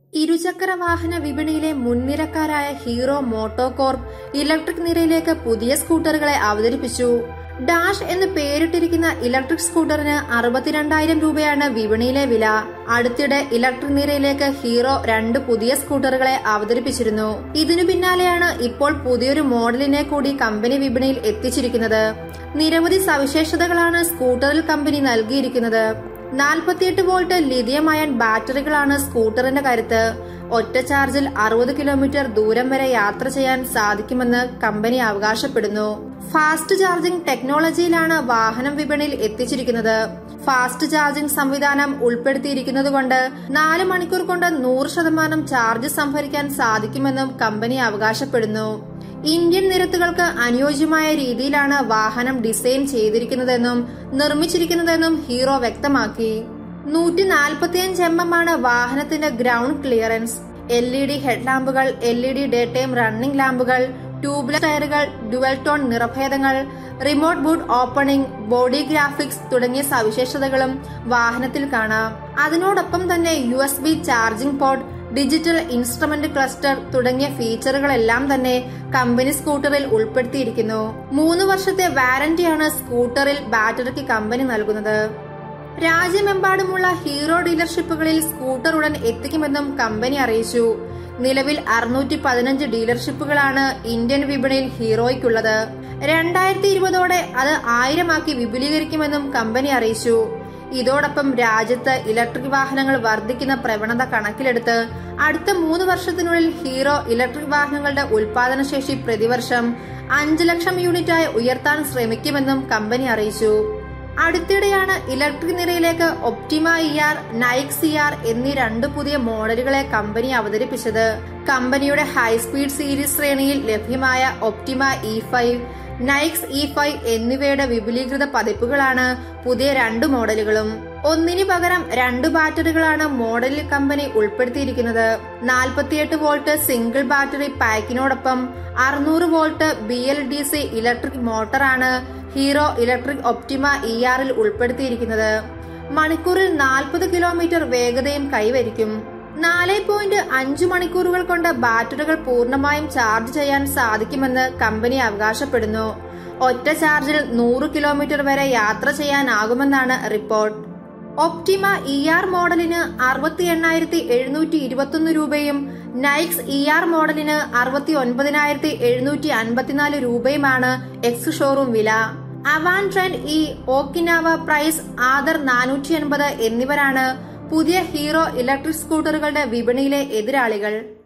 ഇരുചക്ര വാഹന വിപണിയിലെ മുൻനിരക്കാരായ ഹീറോ മോട്ടോകോർപ്പ് ഇലക്ട്രിക് നിരയിലേക്ക് പുതിയ സ്കൂട്ടറുകളെ അവതരിപ്പിച്ചു ഡാഷ് എന്ന് പേരിട്ടിരിക്കുന്ന ഇലക്ട്രിക് സ്കൂട്ടറിന് അറുപത്തിരണ്ടായിരം രൂപയാണ് വിപണിയിലെ വില അടുത്തിടെ ഇലക്ട്രിക് നിരയിലേക്ക് ഹീറോ രണ്ട് പുതിയ സ്കൂട്ടറുകളെ അവതരിപ്പിച്ചിരുന്നു ഇതിനു പിന്നാലെയാണ് ഇപ്പോൾ പുതിയൊരു മോഡലിനെ കൂടി കമ്പനി വിപണിയിൽ എത്തിച്ചിരിക്കുന്നത് നിരവധി സവിശേഷതകളാണ് സ്കൂട്ടറിൽ കമ്പനി നൽകിയിരിക്കുന്നത് നാൽപ്പത്തിയെട്ട് വോൾട്ട് ലിഥിയം അയൺ ബാറ്ററികളാണ് സ്കൂട്ടറിന്റെ കരുത്ത് ഒറ്റ ചാർജിൽ അറുപത് കിലോമീറ്റർ ദൂരം വരെ യാത്ര ചെയ്യാൻ സാധിക്കുമെന്ന് കമ്പനി അവകാശപ്പെടുന്നു ഫാസ്റ്റ് ചാർജിംഗ് ടെക്നോളജിയിലാണ് വാഹനം വിപണിയിൽ എത്തിച്ചിരിക്കുന്നത് ഫാസ്റ്റ് ചാർജിംഗ് സംവിധാനം ഉൾപ്പെടുത്തിയിരിക്കുന്നതുകൊണ്ട് നാല് മണിക്കൂർ കൊണ്ട് നൂറ് ശതമാനം ചാർജ് സംഭരിക്കാൻ സാധിക്കുമെന്നും കമ്പനി അവകാശപ്പെടുന്നു ഇന്ത്യൻ നിരത്തുകൾക്ക് അനുയോജ്യമായ രീതിയിലാണ് വാഹനം ഡിസൈൻ ചെയ്തിരിക്കുന്നതെന്നും നിർമ്മിച്ചിരിക്കുന്നതെന്നും ഹീറോ വ്യക്തമാക്കി നൂറ്റി നാൽപ്പത്തിയഞ്ച് എം എം ആണ് വാഹനത്തിന്റെ ground clearance L E D ഹെഡ്ലാമ്പുകൾ L E D day time running ലാമ്പുകൾ ട്യൂബ്ലെസ് ടയറുകൾ ഡുവൽ ടോൺ നിറഭേദങ്ങൾ remote boot opening body graphics തുടങ്ങിയ സവിശേഷതകളും വാഹനത്തിൽ കാണാം അതിനോടൊപ്പം തന്നെ U S B charging port digital instrument cluster തുടങ്ങിയ ഫീച്ചറുകളെല്ലാം തന്നെ കമ്പനി സ്കൂട്ടറിൽ ഉൾപ്പെടുത്തിയിരിക്കുന്നു മൂന്ന് വർഷത്തെ വാറന്റിയാണ് സ്കൂട്ടറിൽ ബാറ്ററിക്ക് കമ്പനി നൽകുന്നത് രാജ്യമെമ്പാടുമുള്ള ഹീറോ ഡീലർഷിപ്പുകളിൽ സ്കൂട്ടർ ഉടൻ എത്തിക്കുമെന്നും കമ്പനി അറിയിച്ചു നിലവിൽ അറുന്നൂറ്റി പതിനഞ്ച് ഡീലർഷിപ്പുകളാണ് ഇന്ത്യൻ വിപണിയിൽ ഹീറോയ്ക്കുള്ളത് രണ്ടായിരത്തി ഇരുപതോടെ അത് ആയിരമാക്കി വിപുലീകരിക്കുമെന്നും കമ്പനി അറിയിച്ചു ഇതോടൊപ്പം രാജ്യത്ത് ഇലക്ട്രിക് വാഹനങ്ങൾ വർദ്ധിക്കുന്ന പ്രവണത കണക്കിലെടുത്ത് അടുത്ത മൂന്ന് വർഷത്തിനുള്ളിൽ ഹീറോ ഇലക്ട്രിക് വാഹനങ്ങളുടെ ഉൽപാദനശേഷി പ്രതിവർഷം അഞ്ച് ലക്ഷം യൂണിറ്റായി ഉയർത്താൻ ശ്രമിക്കുമെന്നും കമ്പനി അറിയിച്ചു അടുത്തിടെയാണ് ഇലക്ട്രിക് നിരയിലേക്ക് Optima E R Nyx C R എന്നീ രണ്ട് പുതിയ മോഡലുകളെ കമ്പനി അവതരിപ്പിച്ചത് കമ്പനിയുടെ ഹൈസ്പീഡ് സീരീസ് ശ്രേണിയിൽ ലഭ്യമായ Optima E five Nyx E five എന്നിവയുടെ വിപുലീകൃത പതിപ്പുകളാണ് പുതിയ രണ്ട് മോഡലുകളും ഒന്നിനു പകരം രണ്ട് ബാറ്ററികളാണ് മോഡലിൽ കമ്പനി ഉൾപ്പെടുത്തിയിരിക്കുന്നത് നാൽപ്പത്തിയെട്ട് വോൾട്ട് സിംഗിൾ ബാറ്ററി പാക്കിനോടൊപ്പം അറുന്നൂറ് volt B L D C electric മോട്ടറാണ് ഹീറോ ഇലക്ട്രിക് ഒപ്റ്റിമ ഇ ആറിൽ ഉൾപ്പെടുത്തിയിരിക്കുന്നത് മണിക്കൂറിൽ നാൽപ്പത് കിലോമീറ്റർ വേഗതയും കൈവരിക്കും നാല് പോയിന്റ് അഞ്ച് മണിക്കൂറുകൾ കൊണ്ട് ബാറ്ററികൾ പൂർണ്ണമായും ചാർജ് ചെയ്യാൻ സാധിക്കുമെന്ന് കമ്പനി അവകാശപ്പെടുന്നു ഒറ്റ ചാർജിൽ നൂറ് കിലോമീറ്റർ വരെ യാത്ര ചെയ്യാനാകുമെന്നാണ് റിപ്പോർട്ട് ഒപ്റ്റിമ ഇ ആർ മോഡലിന് അറുപത്തി എണ്ണായിരത്തി എഴുന്നൂറ്റി ഇരുപത്തൊന്ന് രൂപയും നൈക്സ് ഇ ആർ മോഡലിന് അറുപത്തി ഒൻപതിനായിരത്തി എഴുന്നൂറ്റി അൻപത്തിനാല് രൂപയുമാണ് എക്സ് ഷോറൂം വില Avan trend E Okinawa praise Ather നാനൂറ്റി എൺപത് എന്നിവരാണ് പുതിയ ഹീറോ ഇലക്ട്രിക് സ്കൂട്ടറുകളുടെ വിപണിയിലെ എതിരാളികൾ